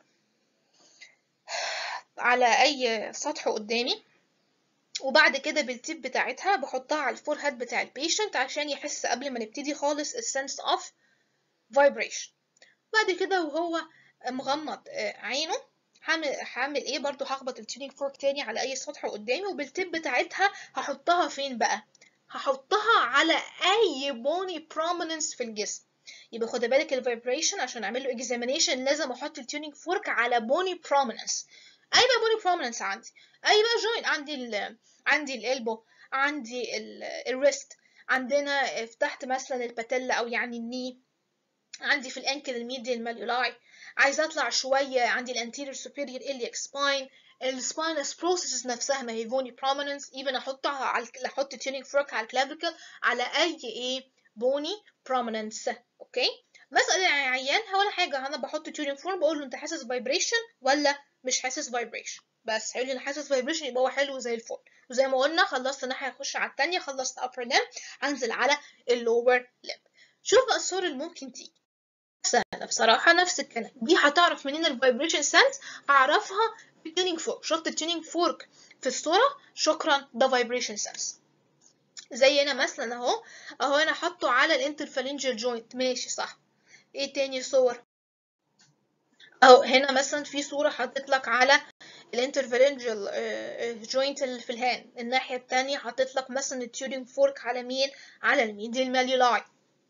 على اي سطح قدامي وبعد كده بالتيب بتاعتها بحطها على الفور هيد بتاع البيشنت عشان يحس قبل ما نبتدي خالص السنس اوف فايبريشن بعد كده وهو مغمض عينه هعمل هعمل ايه برضو هخبط التيونينج فورك تاني على اي سطح قدامي وبالتيب بتاعتها هحطها فين بقى هحطها على اي بوني بروميننس في الجسم يبقى خد بالك الفايبريشن عشان اعمل له اكزامينيشن لازم احط التيونينج فورك على بوني بروميننس اي بقى بوني بروميننس عندي اي بقى جوين عندي ال عندي الالبو عندي الريست عندنا في تحت مثلا الباتيلا او يعني الني عندي في الانكل الميديال ماليولاي عايزه اطلع شويه عندي الانتيريور سوبيريور الياك سباين السباينس بروسيس نفسها ما هي بوني بروميننس ايفن احطها على احط تيونينج فورك على الكلافيكل على اي ايه بوني بروميننس اوكي بسال العيان ولا حاجه انا بحط تيونينج فورك بقول له انت حاسس فايبريشن ولا مش حاسس فايبريشن بس هيقول لي انا حاسس فايبريشن يبقى هو حلو زي الفل وزي ما قلنا خلصت ناحيه اخش على الثانيه خلصت upper limb هنزل على اللور limb شوف بقى الصور اللي ممكن تيجي سهله بصراحه نفس الكلام دي هتعرف منين الفايبريشن سنس هعرفها بالتيونينج فورك شفت التيونينج فورك في الصوره شكرا ده فايبريشن سنس زي هنا مثلا اهو اهو انا حاطه على الانترفالنجر جوينت ماشي صح ايه تاني صور اهو هنا مثلا في صوره حطيت لك على الانترفالنجل جوينت اللي في الهان الناحيه التانية حطيت لك مثلا التيونينج فورك على مين على الميديال ماليولاي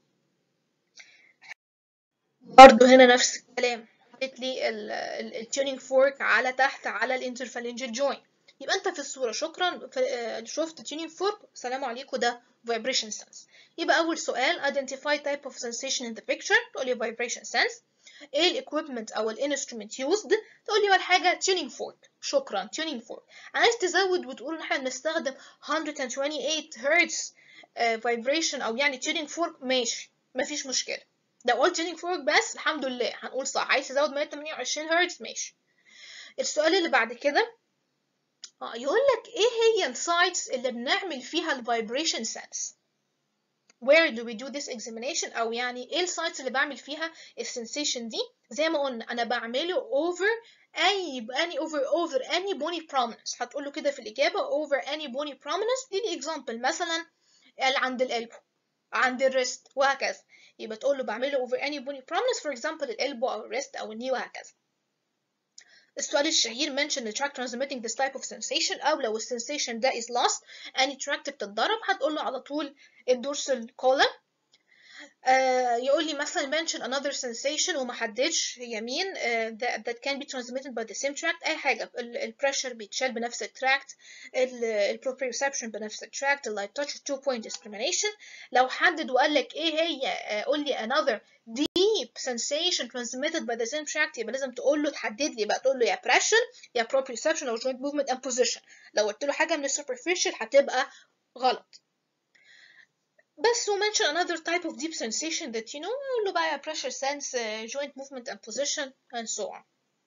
برضو هنا نفس الكلام حطيت لي التيونينج فورك على تحت على الانترفالنجل جوينت يبقى انت في الصوره شكرا شفت تيونينج فورك سلام عليكم ده vibration sense يبقى اول سؤال identify type of sensation in the picture تقول لي vibration sense ايه الايكويبمنت او الانسترومنت يوزد تقول لي اول حاجه تيونينج فورك شكرا تيونينج فورك عايز تزود وتقول ان احنا بنستخدم 128 هرتز فايبريشن او يعني تيونينج فورك ماشي مفيش مشكله لو قلت تيونينج فورك بس الحمد لله هنقول صح عايز تزود 128 هرتز ماشي السؤال اللي بعد كده اه يقول لك ايه هي السايتس اللي بنعمل فيها الفايبريشن سنس where do we do this examination او يعني ايه السايتس اللي بعمل فيها السنسيشن دي زي ما قلنا انا بعمله over اي any over over any bony prominence هتقول له كده في الاجابه over any bony prominence دي الاكزامبل مثلا عند القلب عند الريست وهكذا يبقى تقول له بعمله over any bony prominence for example القلب او الريست او الني وهكذا السؤال الشهير mention the tract transmitting this type of sensation أو لو السensation ده is lost any tract بتتضرب هتقول له على طول الدورسال column آه يقول لي مثلا mention another sensation وما حددش هي مين uh, that, that can be transmitted by the same tract أي حاجة البريشر بيتشال بنفس التراكت البروبريوسبشن بنفس التراكت اللايت تاتش two point discrimination لو حدد وقال لك ايه هي uh, قول لي another deep sensation transmitted by the same tract يبقى لازم تقول له تحدد لي بقى تقول له يا pressure يا proprioception او joint movement and position لو قلت له حاجة من السوبرفيشال هتبقى غلط بس و mention another type of deep sensation that you know قول له بقى pressure sense uh, joint movement and position and so on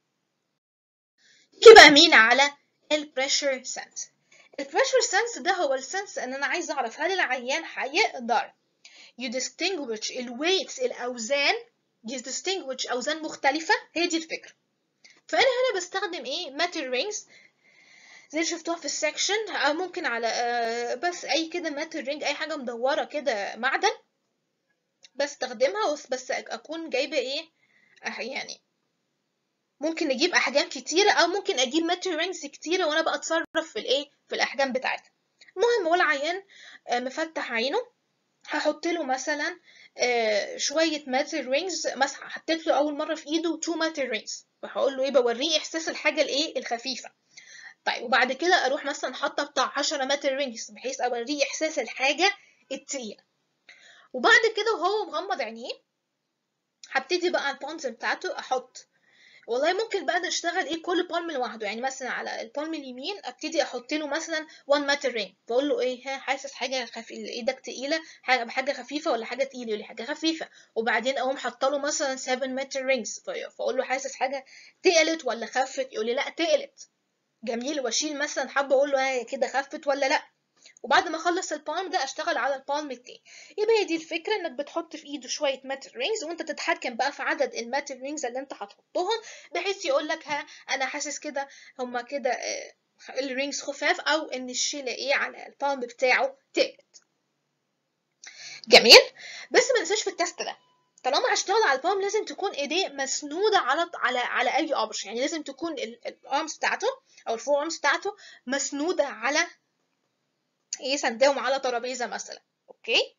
يبقى مين على ال pressure sense ال pressure sense ده هو السنس ان انا عايز اعرف هل العيان هيقدر you distinguish الويتس الاوزان you distinguish اوزان مختلفة هي دي الفكرة فانا هنا بستخدم ايه metal rings زي اللي شفتوها في السكشن او ممكن على بس اي كده ماتل رينج اي حاجه مدوره كده معدن بستخدمها بس اكون جايبه ايه يعني ممكن نجيب احجام كتيره او ممكن اجيب ماتل رينجز كتيره وانا بقى اتصرف في الايه في الاحجام بتاعتها المهم هو العيان مفتح عينه هحط له مثلا شويه ماتل رينجز مثلا حطيت له اول مره في ايده تو ماتل رينجز وهقول له ايه بوريه احساس الحاجه الايه الخفيفه طيب وبعد كده اروح مثلا حاطه بتاع 10 متر رينجز بحيث اوريه احساس الحاجه التقيله وبعد كده وهو مغمض عينيه هبتدي بقى البونز بتاعته احط والله ممكن بقى نشتغل ايه كل بالم لوحده يعني مثلا على البالم اليمين ابتدي احط له مثلا 1 متر رينج بقول له ايه ها حاسس حاجه خف... ايدك تقيله حاجه بحاجه خفيفه ولا حاجه تقيله يقول لي حاجه خفيفه وبعدين اقوم حاطه له مثلا 7 متر رينجز فاقول له حاسس حاجه تقلت ولا خفت يقول لي لا تقلت جميل واشيل مثلا حبه اقول له هي كده خفت ولا لا وبعد ما اخلص البالم ده اشتغل على البالم التاني يبقى هي دي الفكره انك بتحط في ايده شويه ماتر رينجز وانت تتحكم بقى في عدد الماتر رينجز اللي انت هتحطهم بحيث يقول لك ها انا حاسس كده هما كده آه، الرينجز خفاف او ان الشيله ايه على البالم بتاعه تقلت جميل بس ما ننساش في التست ده طالما هشتغل على البالم لازم تكون ايديه مسنوده على على على اي اوبش يعني لازم تكون الارمز بتاعته او الفور ارمز بتاعته مسنوده على ايه سندهم على ترابيزه مثلا اوكي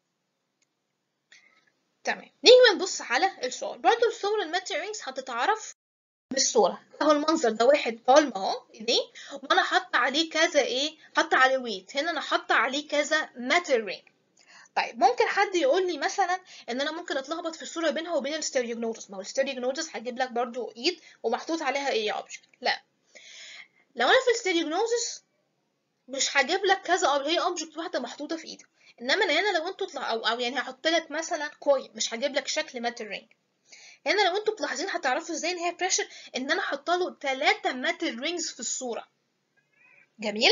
تمام نيجي بقى نبص على الصور برضو الصور الماتيرينجز هتتعرف بالصوره اهو المنظر ده واحد بالم اهو ايديه وانا حاطه عليه كذا ايه حاطه عليه ويت هنا انا حاطه عليه كذا ماتيرينج طيب ممكن حد يقول لي مثلا ان انا ممكن اتلخبط في الصوره بينها وبين الستيريوجنوزس ما هو الستيريوجنوزس هجيب لك برضو ايد ومحطوط عليها ايه اوبجكت لا لو انا في الستيريوجنوزس مش هجيب لك كذا او هي اوبجكت واحده محطوطه في ايدك انما انا هنا لو انتوا طلع او او يعني هحط لك مثلا كوين مش هجيب لك شكل ماتر رينج هنا لو انتوا ملاحظين هتعرفوا ازاي ان هي بريشر ان انا حاطه له 3 ماتر رينجز في الصوره جميل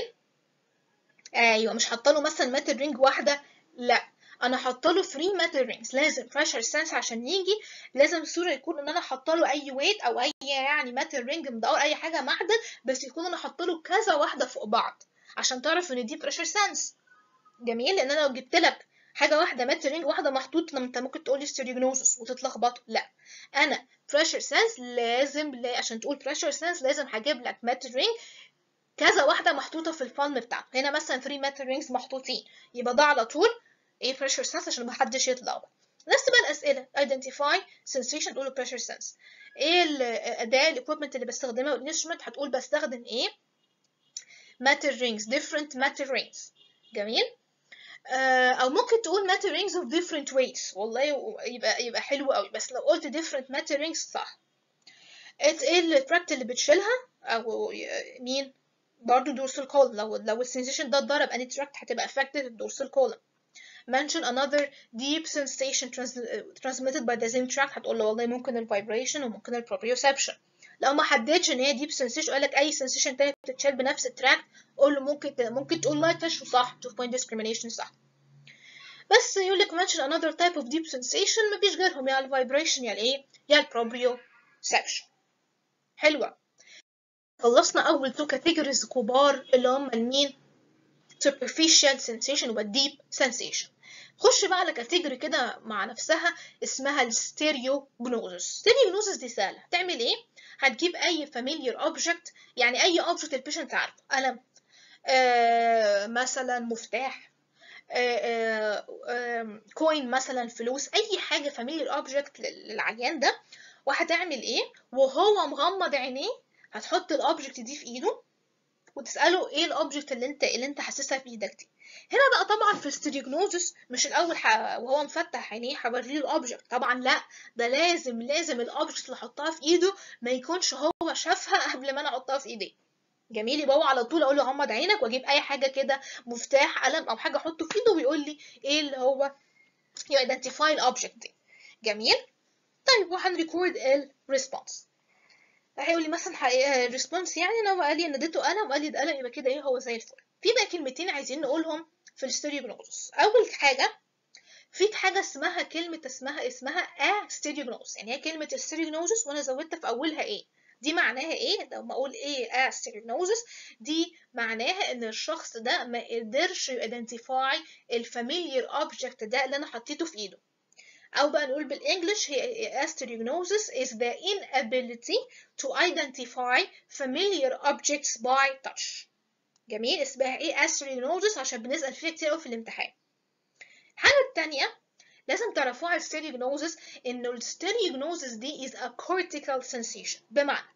ايوه مش حاطه له مثلا ماتر رينج واحده لا انا حاطه له 3 ماتر رينجز لازم بريشر سنس عشان يجي لازم الصوره يكون ان انا حاطه له اي ويت او اي يعني ماتر رينج مدور اي حاجه معدن بس يكون انا حاطه له كذا واحده فوق بعض عشان تعرف ان دي بريشر سنس جميل لان انا لو جبت لك حاجه واحده ماتر رينج واحده محطوط لما انت ممكن تقول لي ستيريوجنوزس وتتلخبط لا انا بريشر سنس لازم لا عشان تقول بريشر سنس لازم هجيب لك ماتر رينج كذا واحده محطوطه في البالم بتاعته هنا مثلا 3 ماتر رينجز محطوطين يبقى ده على طول ايه بريشر سنس عشان محدش يتلخبط نفس بقى الاسئله identify sensation تقول pressure sense ايه الاداه الاكويبمنت اللي بستخدمها والانسترومنت هتقول بستخدم ايه matter rings different matter rings جميل آه، او ممكن تقول matter rings of different weights والله يبقى يبقى حلو قوي بس لو قلت different matter rings صح it ايه التراكت اللي بتشيلها او مين برضو dorsal column لو لو السنسيشن ده اتضرب اني تراكت هتبقى affected dorsal column mention another deep sensation trans transmitted by the same tract هتقول له والله ممكن ال vibration وممكن ال proprioception لو ما حددش ان هي deep sensation قال لك اي sensation تاني بتتشال بنفس التراكت قول له ممكن ممكن تقول light touch وصح two point discrimination صح بس يقول لك mention another type of deep sensation مفيش غيرهم يا ال vibration يا الايه يا ال proprioception حلوة خلصنا أول تو categories كبار اللي هم المين superficial sensation و deep sensation خش بقى على كاتيجوري كده مع نفسها اسمها الستيريوجنوزس ستيريوجنوزس دي سهله هتعمل ايه هتجيب اي familiar object يعني اي object البيشنت عارفه قلم آه مثلا مفتاح آه آه كوين مثلا فلوس اي حاجه familiar object للعيان ده وهتعمل ايه وهو مغمض عينيه هتحط الاوبجكت دي في ايده وتساله ايه الاوبجكت اللي انت اللي انت حاسسها في ايدك دي هنا بقى طبعا في الستيريوجنوزس مش الاول ح... وهو مفتح عينيه هوريه الاوبجكت طبعا لا ده لازم لازم الاوبجكت اللي احطها في ايده ما يكونش هو شافها قبل ما انا احطها في ايديه جميل يبقى هو على طول اقول له غمض عينك واجيب اي حاجه كده مفتاح قلم او حاجه احطه في ايده ويقول لي ايه اللي هو يايدنتيفاي الاوبجكت دي جميل طيب وهنريكورد الريسبونس هيقول لي مثلا ريسبونس يعني انا قال لي ان اديته قلم وقال لي ده قلم يبقى كده ايه هو زي الفل في بقى كلمتين عايزين نقولهم في الستيريوجنوزس اول حاجه في حاجه اسمها كلمه اسمها اسمها ا ستيريوجنوز يعني هي كلمه الستيريوجنوزس وانا زودت في اولها ايه دي معناها ايه لما اقول ايه ا ستيريوجنوزس دي معناها ان الشخص ده ما قدرش يدنتيفاي الفاميليار اوبجكت ده اللي انا حطيته في ايده أو بقى نقول بالإنجلش هي asterignosis is the inability to identify familiar objects by touch. جميل اسمها ايه asterignosis عشان بنسأل فيها كتير قوي في الامتحان. الحاجة التانية لازم تعرفوها على الستيريوجنوزس إنه الستيريوجنوزس دي is a cortical sensation بمعنى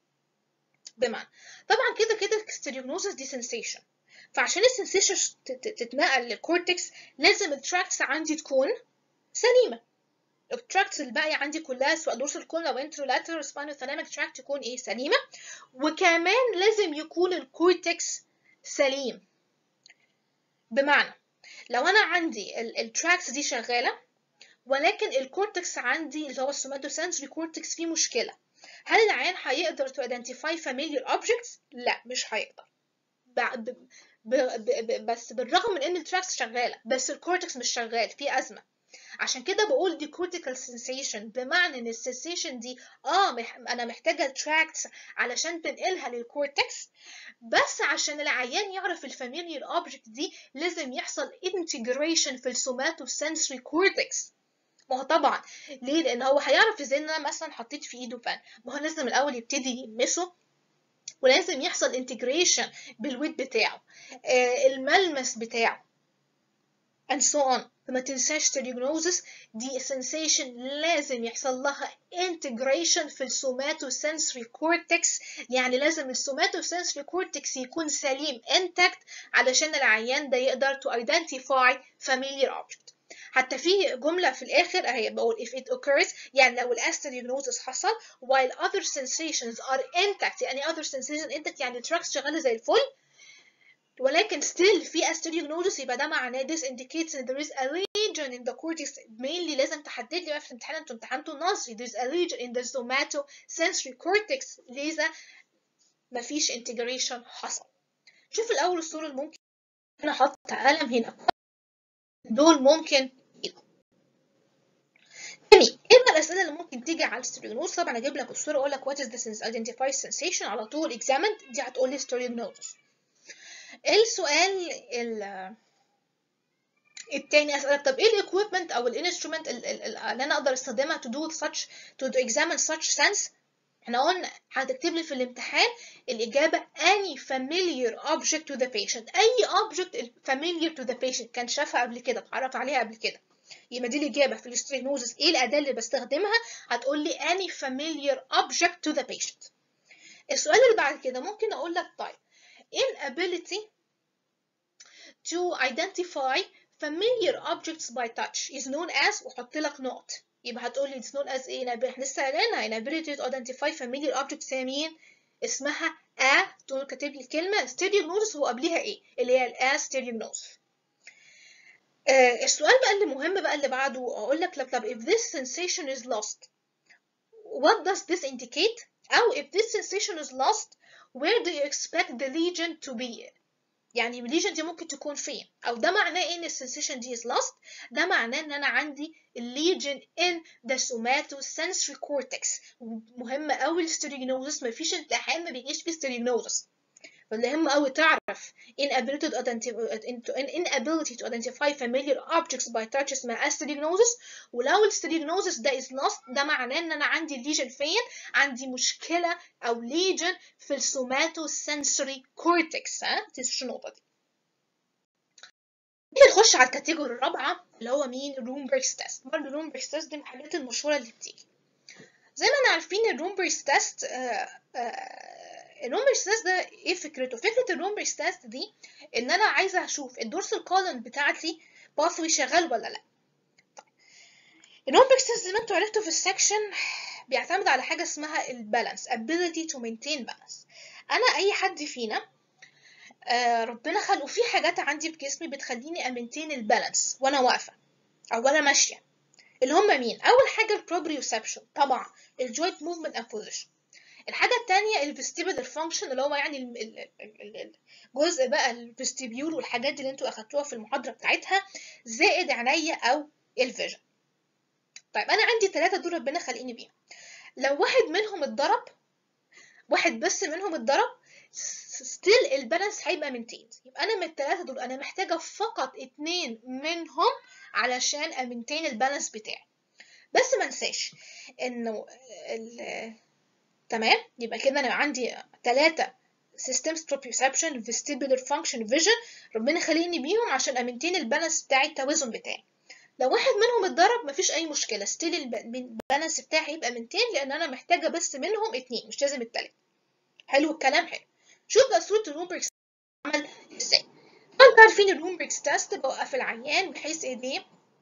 بمعنى طبعا كده كده الستيريوجنوزس دي sensation فعشان السنسيشن تتنقل للكورتكس لازم التراكتس عندي تكون سليمة والتراكتس الباقيه عندي كلها سواء دورسال كولن او انترولاترال سباينال ثالاميك تراكت تكون ايه سليمه وكمان لازم يكون الكورتكس سليم بمعنى لو انا عندي التراكس دي شغاله ولكن الكورتكس عندي اللي هو السوماتوسنسوري كورتكس فيه مشكله هل العيان هيقدر تو ايدنتيفاي فاميليار اوبجكتس لا مش هيقدر ب... ب... ب... ب... بس بالرغم من ان التراكس شغاله بس الكورتكس مش شغال في ازمه عشان كده بقول دي cortical sensation بمعنى ان السنسيشن دي اه مح... انا محتاجه التراكتس علشان تنقلها للكورتكس بس عشان العيان يعرف الفاميليار اوبجكت دي لازم يحصل انتجريشن في السوماتو سنسوري كورتكس ما هو طبعا ليه لان هو هيعرف ازاي ان انا مثلا حطيت في ايده فان ما هو لازم الاول يبتدي يلمسه ولازم يحصل انتجريشن بالويت بتاعه آه الملمس بتاعه and so on فما تنساش diagnosis دي sensation لازم يحصل لها integration في السوماتو sensory cortex يعني لازم السوماتو sensory cortex يكون سليم intact علشان العيان ده يقدر to identify familiar object حتى في جملة في الآخر أهي بقول if it occurs يعني لو الأستر diagnosis حصل while other sensations are intact يعني other sensation intact يعني التراكس شغالة زي الفل ولكن still في asteriognoses يبقى ده معناه this indicates that there is a lesion in the cortex mainly لازم تحدد لي بقى في الامتحان انتوا امتحنتوا النظري there's a lesion in the somatosensory cortex لذا مفيش integration حصل شوف الأول الصورة اللي ممكن أنا أحط قلم هنا دول ممكن يبقوا جميل ايه بقى الأسئلة اللي ممكن تيجي على الستيريوجنوز طبعا أجيب لك الصورة أقول لك what is the identified sensation على طول examined دي هتقول لي ستيريوجنوز السؤال التاني اسالك طب ايه الاكويبمنت او الانسترومنت اللي انا اقدر استخدمها to do such to examine such sense احنا قلنا هتكتب لي في الامتحان الاجابه any familiar object to the patient اي object familiar to the patient كان شافها قبل كده اتعرف عليها قبل كده يبقى دي الاجابه في الاسترينوزس ايه الاداه اللي بستخدمها هتقول لي any familiar object to the patient السؤال اللي بعد كده ممكن اقول لك طيب inability to identify familiar objects by touch is known as وحط لك نقط يبقى هتقول لي it's known as ايه احنا لسه قايلينها inability to identify familiar objects هي مين اسمها a تقول كاتب لي الكلمه stereognosis وقبليها ايه اللي هي ال a stereognosis آه السؤال بقى اللي مهم بقى اللي بعده اقول لك طب if this sensation is lost what does this indicate او if this sensation is lost where do you expect the lesion to be يعني الليجن دي ممكن تكون فين او ده معناه ايه ان السنسيشن دي is lost ده معناه ان انا عندي الليجن in the somatosensory cortex مهم قوي الستيريجنوزس مفيش امتحان ما بيجيش فيه ستيريجنوزس فمهم قوي تعرف inability to identify inability to identify familiar objects by touch اسمها asterignosis ولو الستريجنوزس ده is lost ده معناه ان انا عندي الليجن فين عندي مشكله او ليجن في السوماتوسنسوري كورتكس ها تنسوش النقطه دي نيجي نخش على الكاتيجوري الرابعه اللي هو مين رومبرز تيست برضه الرومبرز تيست دي من الحاجات المشهوره اللي بتيجي زي ما احنا عارفين الرومبرز تيست الرومبرز تيست ده ايه فكرته فكره الرومبرز تيست دي ان انا عايزه اشوف الدورسال كولن بتاعتي باثوي شغال ولا لا طيب الرومبرز تيست زي ما انتوا عرفتوا في السكشن بيعتمد على حاجه اسمها البالانس ability to maintain balance انا اي حد فينا آه ربنا خلقه في حاجات عندي في جسمي بتخليني امنتين البالانس وانا واقفه او وانا ماشيه اللي هم مين اول حاجه البروبريوسبشن طبعا الجوينت موفمنت اند بوزيشن الحاجه الثانيه الفيستيبولار فانكشن اللي هو يعني الجزء بقى الفيستيبيول والحاجات دي اللي انتوا اخدتوها في المحاضره بتاعتها زائد عينيا او الفيجن طيب انا عندي ثلاثه دول ربنا خلقني بيهم لو واحد منهم اتضرب واحد بس منهم اتضرب ستيل البالانس هيبقى مينتيند يبقى انا من الثلاثه دول انا محتاجه فقط اتنين منهم علشان امنتين البالانس بتاعي بس ما انساش انه تمام يبقى كده انا عندي ثلاثه systems proprioception vestibular function vision ربنا خليني بيهم عشان امنتين البالانس بتاعي التوازن بتاعي لو واحد منهم اتضرب مفيش اي مشكله ستيل البالانس بتاعي يبقى منتين لان انا محتاجه بس منهم اتنين مش لازم التلاته حلو الكلام حلو شوف بقى صوره الرومبريكس عمل ازاي انتوا عارفين الرومبريكس تيست بوقف العيان بحيث ايديه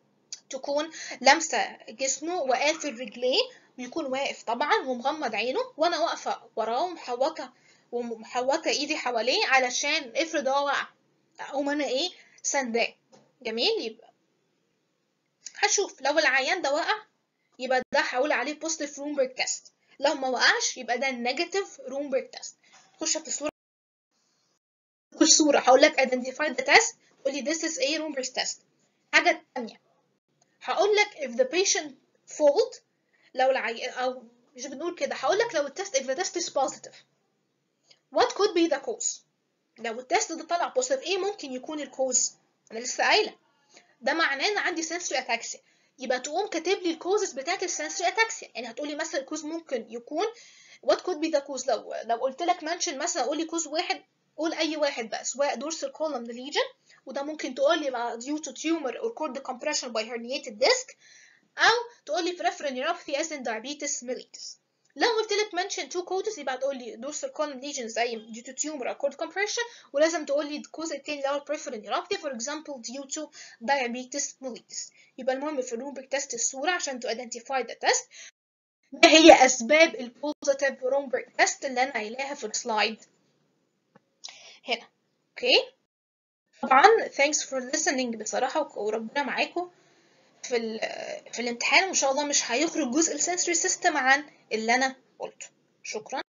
تكون لامسه جسمه وقافل رجليه ويكون واقف طبعا ومغمض عينه وانا واقفه وراه ومحوطه ومحوطه ايدي حواليه علشان افرض هو وقع اقوم انا ايه سنداه جميل يبقى هشوف لو العيان ده وقع يبقى ده هقول عليه بوزيتيف رومبرج تيست لو ما وقعش يبقى ده نيجاتيف رومبرج تيست خش في الصوره كل صوره هقول لك identify the test تقول لي this is a رومبرج test حاجه تانية هقول لك if the patient fault لو العيان او مش بنقول كده هقول لك لو التست if the test is positive what could be the cause لو التست ده طلع بوزيتيف ايه ممكن يكون الكوز انا لسه قايله ده معناه ان عندي sensory ataxia يبقى تقوم كاتب لي الكوزز بتاعت السنسوري اتاكسيا يعني هتقولي مثلا الكوز ممكن يكون what could be the cause لو لو قلت لك منشن مثلا قولي كوز واحد قول اي واحد بقى سواء dorsal column lesion وده ممكن تقول لي بقى due to tumor or cord decompression by herniated disc او تقول لي peripheral neuropathy as in diabetes mellitus لو قلت لك mention two causes يبقى تقول لي dorsal column lesion زي due to tumor or cord compression ولازم تقول لي الكوز التاني اللي هو peripheral neuropathy for example due to diabetes mellitus يبقى المهم في الرومبرج تيست الصورة عشان to identify the test ما هي أسباب البوزيتيف رومبرج تيست اللي أنا قايلاها في السلايد هنا اوكي طبعا thanks for listening بصراحة وربنا معاكم في ال في الامتحان وإن شاء الله مش هيخرج جزء السنسوري سيستم عن اللي أنا قلته شكرا